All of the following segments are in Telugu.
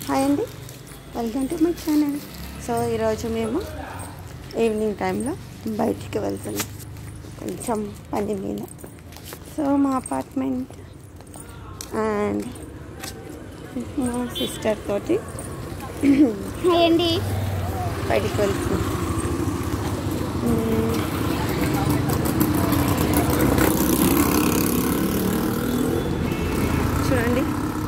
హాయ్ అండి welcome to my channel so ఈరోజు మేము ఈవినింగ్ టైంలో బయటికి వెళ్తున్నాం కొంచెం పని మీద సో మా అపార్ట్మెంట్ అండ్ మా సిస్టర్ తోటి హాయ్ అండి బయటికి వెళ్తున్నాం మ్మ్. చూడండి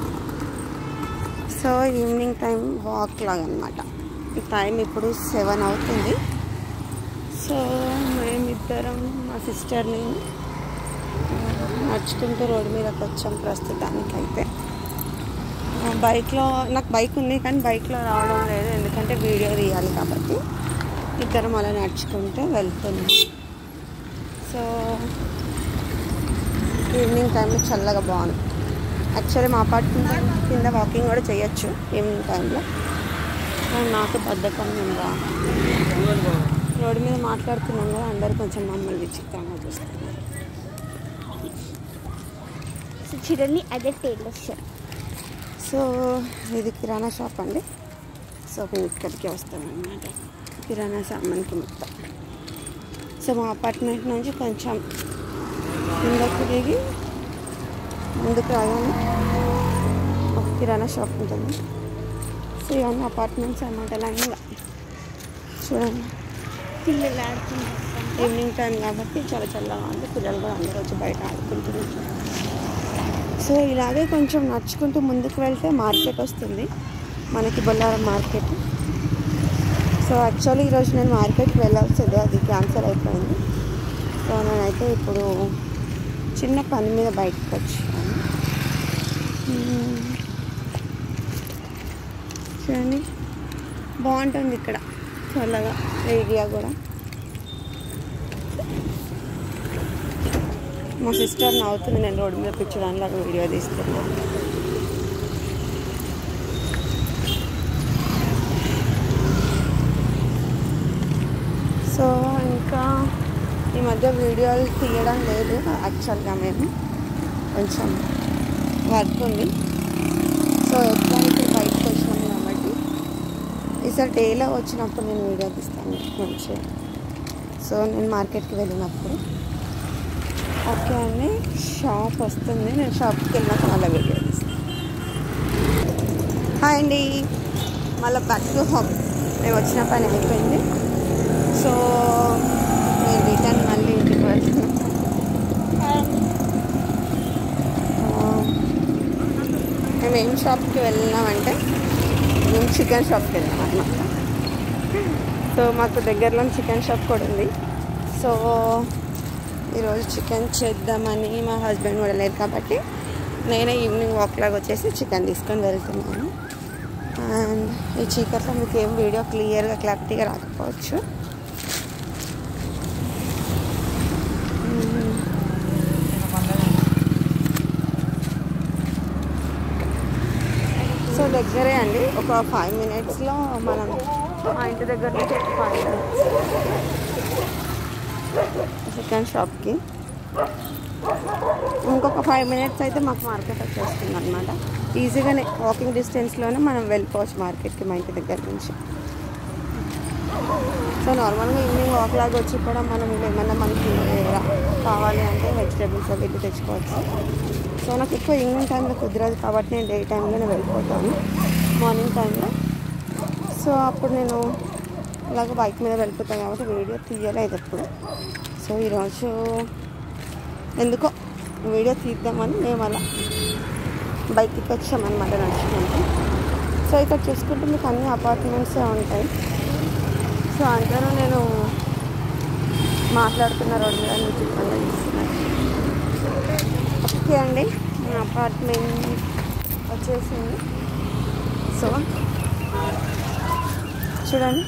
సో ఈవినింగ్ టైం వాక్ లాగా అనమాట ఈ టైం ఇప్పుడు సెవెన్ అవుతుంది సో మేమిద్దరం మా సిస్టర్ని నడుచుకుంటూ రోడ్డు మీదకి వచ్చాం ప్రస్తుతానికైతే ఆ, బైక్లో నాకు బైక్ ఉంది కానీ బైక్లో రావడం లేదు ఎందుకంటే వీడియో తీయాలి కాబట్టి ఇద్దరం అలా నడుచుకుంటూ వెళ్తున్నాం సో ఈవినింగ్ టైంలో చల్లగా బాగుంది యాక్చువల్లీ మా అపార్ట్మెంట్ కింద వాకింగ్ కూడా చేయొచ్చు ఈవినింగ్ టైంలో కానీ నాకు బద్ధకం ఉందా రోడ్డు మీద మాట్లాడుతున్నాం కదా అందరు కొంచెం మమ్మల్ని విచిత్రంగా చూస్తున్నారు సో చూడండి అదే టైలర్ షాప్ సో ఇది కిరాణా షాప్ అండి సో మేము ఇక్కడికి వస్తామన్నమాట కిరాణా సామాన్కి మొత్తం సో మా అపార్ట్మెంట్ నుంచి కొంచెం కిందకు దిగి ముందుకు రాగానే ఒక కిరాణా షాప్ ఉంటుంది సో ఇవన్నీ అపార్ట్మెంట్స్ అన్నమాట లైన్గా చూడండి పిల్లలు ఆడుకుంటారు ఈవినింగ్ టైం కాబట్టి చాలా చల్లగా ఉంది పిల్లలు కూడా అందరూ వచ్చి బయట ఆడుకుంటున్నారు సో ఇలాగే కొంచెం నడుచుకుంటూ ముందుకు వెళ్తే మార్కెట్ వస్తుంది మనకి బొల్లారం మార్కెట్ సో యాక్చువల్లీ ఈరోజు నేను మార్కెట్కి వెళ్ళాల్సింది అది క్యాన్సిల్ అయిపోయింది సో నేనైతే ఇప్పుడు చిన్న పని మీద బయటకు వచ్చాను మ్మ్. చూడండి బాగుంటుంది ఇక్కడ చల్లగా ఏరియా కూడా మా సిస్టర్ నవ్వుతుంది నేను రోడ్డు మీద కూర్చోడానికి లాగా వీడియో తీస్తున్నాను సో ఇంకా ఈ మధ్య వీడియోలు తీయడం లేదు యాక్చువల్గా మేము కొంచెం వర్క్ ఉంది సో ఎట్లా ఇప్పుడు బయటకు వచ్చినాము కాబట్టి ఈసారి డేలో వచ్చినప్పుడు నేను వీడియో తీస్తాను మంచిగా సో నేను మార్కెట్కి వెళ్ళినప్పుడు ఓకే అండి షాప్ వస్తుంది నేను షాప్కి వెళ్ళినాక మళ్ళీ వీడియో తీస్తాను హాయ్ అండి మళ్ళీ బ్యాక్ టు హోమ్ మేము వచ్చిన పని అయిపోయింది సో నేను రిటర్న్ మళ్ళీ ఇంటికి వెళ్తున్నాను ఆ, మేము ఏం షాప్కి వెళ్ళినామంటే మేము చికెన్ షాప్కి వెళ్ళాం అన్నమాట సో మాకు దగ్గరలో చికెన్ షాప్ కూడా ఉంది సో ఈరోజు చికెన్ చేద్దామని మా హస్బెండ్ కూడా లేరు కాబట్టి నేనే ఈవినింగ్ వాక్ లాగా వచ్చేసి చికెన్ తీసుకొని వెళ్తున్నాను అండ్ ఈ చీకట్లో మీకు ఏం వీడియో క్లియర్గా క్లారిటీగా రాకపోవచ్చు మ్మ్. సో దగ్గరే అండి ఒక ఫైవ్ మినిట్స్లో మనం మా ఇంటి దగ్గర నుంచి ఒక ఫైవ్ మినిట్స్ చికెన్ షాప్కి ఇంకొక ఫైవ్ మినిట్స్ అయితే మాకు మార్కెట్ వచ్చేస్తుంది అనమాట ఈజీగానే వాకింగ్ డిస్టెన్స్లోనే మనం వెళ్ళిపోవచ్చు మార్కెట్కి మా ఇంటి దగ్గర నుంచి సో నార్మల్గా ఈవినింగ్ వాక్ లాగా వచ్చి కూడా మనం ఇలా ఏమన్నా మనకి రా- కావాలి అంటే వెజిటేబుల్స్ అవి ఇవి తెచ్చుకోవచ్చు సో నాకు ఎక్కువ ఈవినింగ్ టైంలో కుదరదు కాబట్టి నేను డే టైంలోనే వెళ్ళిపోతాను మార్నింగ్ టైంలో సో అప్పుడు నేను ఇలాగ బైక్ మీద వెళ్ళిపోతాను కాబట్టి వీడియో తీయలేదు ఎప్పుడు సో ఈరోజు ఎందుకో వీడియో తీద్దామని మేము అలా బైక్కి వచ్చామన్నమాట నడుచుకుంటూ సో ఇక్కడ చూసుకుంటే మీకు అన్ని అపార్ట్మెంట్సే ఉంటాయి సో అందులో నేను మాట్లాడుతున్న రోడ్డు మీద మీకు చిత్రంగా చూస్తున్నాను ఓకే అండి మా అపార్ట్మెంట్ వచ్చేసింది సో చూడండి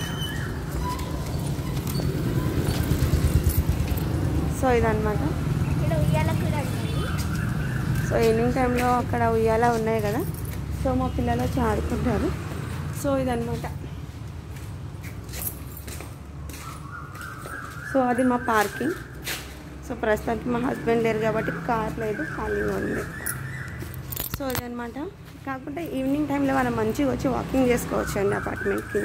సో ఇదన్నమాట ఇక్కడ ఉయ్యాల కూడా ఉన్నాయి సో ఈవినింగ్ టైంలో అక్కడ ఉయ్యాల ఉన్నాయి కదా సో మా పిల్లలు వచ్చి ఆడుకుంటారు సో ఇదన్నమాట సో అది మా పార్కింగ్ సో ప్రస్తుతానికి మా హస్బెండ్ లేరు కాబట్టి కార్ లేదు ఖాళీగా ఉంది సో ఇదనమాట కాకపోతే ఈవినింగ్ టైంలో మనం మంచిగా వచ్చి వాకింగ్ చేసుకోవచ్చు అండి అపార్ట్మెంట్కి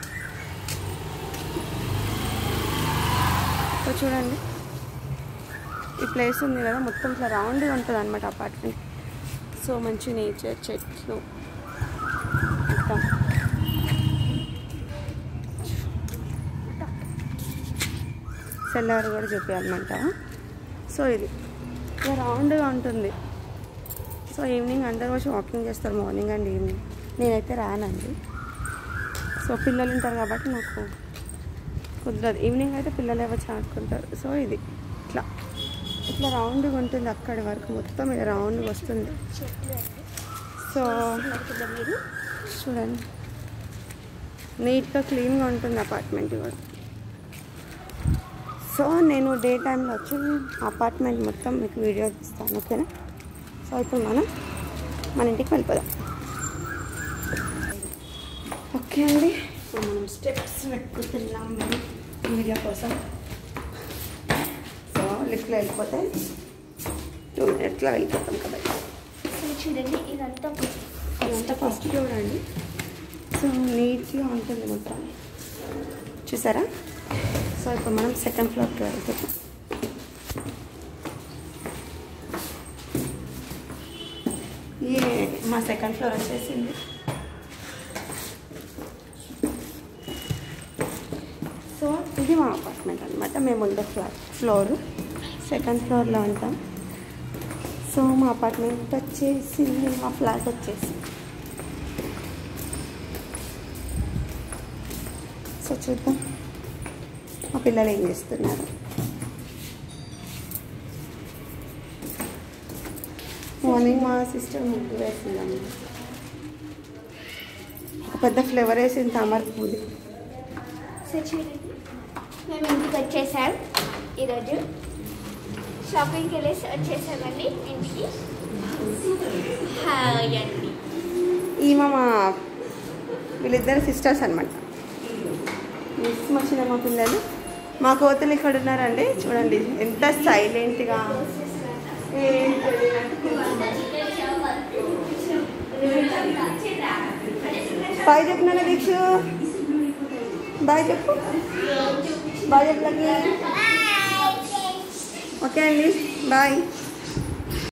సో చూడండి ఈ ప్లేస్ ఉంది కదా మొత్తం ఇట్లా రౌండ్గా ఉంటుంది అనమాట అపార్ట్మెంట్ సో మంచి నేచర్ చెట్లు మొత్తం సెల్లార్ కూడా చూపించాలన్నమాట సో ఇది ఇలా రౌండ్గా ఉంటుంది సో ఈవినింగ్ అందరూ వచ్చి వాకింగ్ చేస్తారు మార్నింగ్ అండ్ ఈవినింగ్ నేనైతే రానండి సో పిల్లలు ఉంటారు కాబట్టి నాకు కుదరదు ఈవినింగ్ అయితే పిల్లలు వచ్చి ఆడుకుంటారు సో ఇది ఇట్లా ఇట్లా రౌండ్గా ఉంటుంది అక్కడి వరకు మొత్తం ఇలా రౌండ్గా వస్తుంది చెట్లు అండి సో చూస్తున్నారు కదా మీరు చూడండి నీట్గా క్లీన్గా ఉంటుంది అపార్ట్మెంట్ కూడా సో నేను డే టైంలో వచ్చి అపార్ట్మెంట్ మొత్తం మీకు వీడియో ఇస్తాను ఓకేనా సో ఇప్పుడు మనం మన ఇంటికి వెళ్ళిపోదాం ఓకే అండి సో మనం స్టెప్స్ పెట్టుకుంటున్నాం మేము వీడియో కోసం సో లిఫ్ట్లో వెళ్ళిపోతే టూ మినిట్స్లో వెళ్ళిపోతాం కాబట్టి సో చూడండి ఇదంతా ఇదంతా ఫస్ట్ ఫ్లోర్ అండి సో నీట్గా ఉంటుంది మొత్తం చూసారా సో ఇప్పుడు మనం సెకండ్ ఫ్లోర్కి వెళ్తున్నాం ఏ మా సెకండ్ ఫ్లోర్ వచ్చేసింది సో ఇది మా అపార్ట్మెంట్ అనమాట మేము ఉండే ఫ్లాట్ ఫ్లోర్ సెకండ్ ఫ్లోర్లో ఉంటాం సో మా అపార్ట్మెంట్ వచ్చేసి మా ఫ్లాట్ వచ్చేసి సో చూద్దాం మా పిల్లలు ఏం చేస్తున్నారు మార్నింగ్ మా సిస్టర్ ముగ్గు వేసిందమ్మ ఒక పెద్ద ఫ్లేవర్ వేసింది తామర పూది సో చూడండి మేము ఇంటికి వచ్చేసాం ఈరోజు షాపింగ్కి వెళ్ళేసి వచ్చేసామండి ఇంటికి హాయ్ అండి ఈమె మా వీళ్ళిద్దరు సిస్టర్స్ అనమాట మిస్ వచ్చిన మా పిల్లలు మా కోతలు ఇక్కడ ఉన్నారండి చూడండి ఎంత సైలెంట్గా బాయ్ చెప్పు నాన్న దీక్షు బాయ్ చెప్పు బాయ్ చెప్పు లక్కీ. ఓకే అండి బాయ్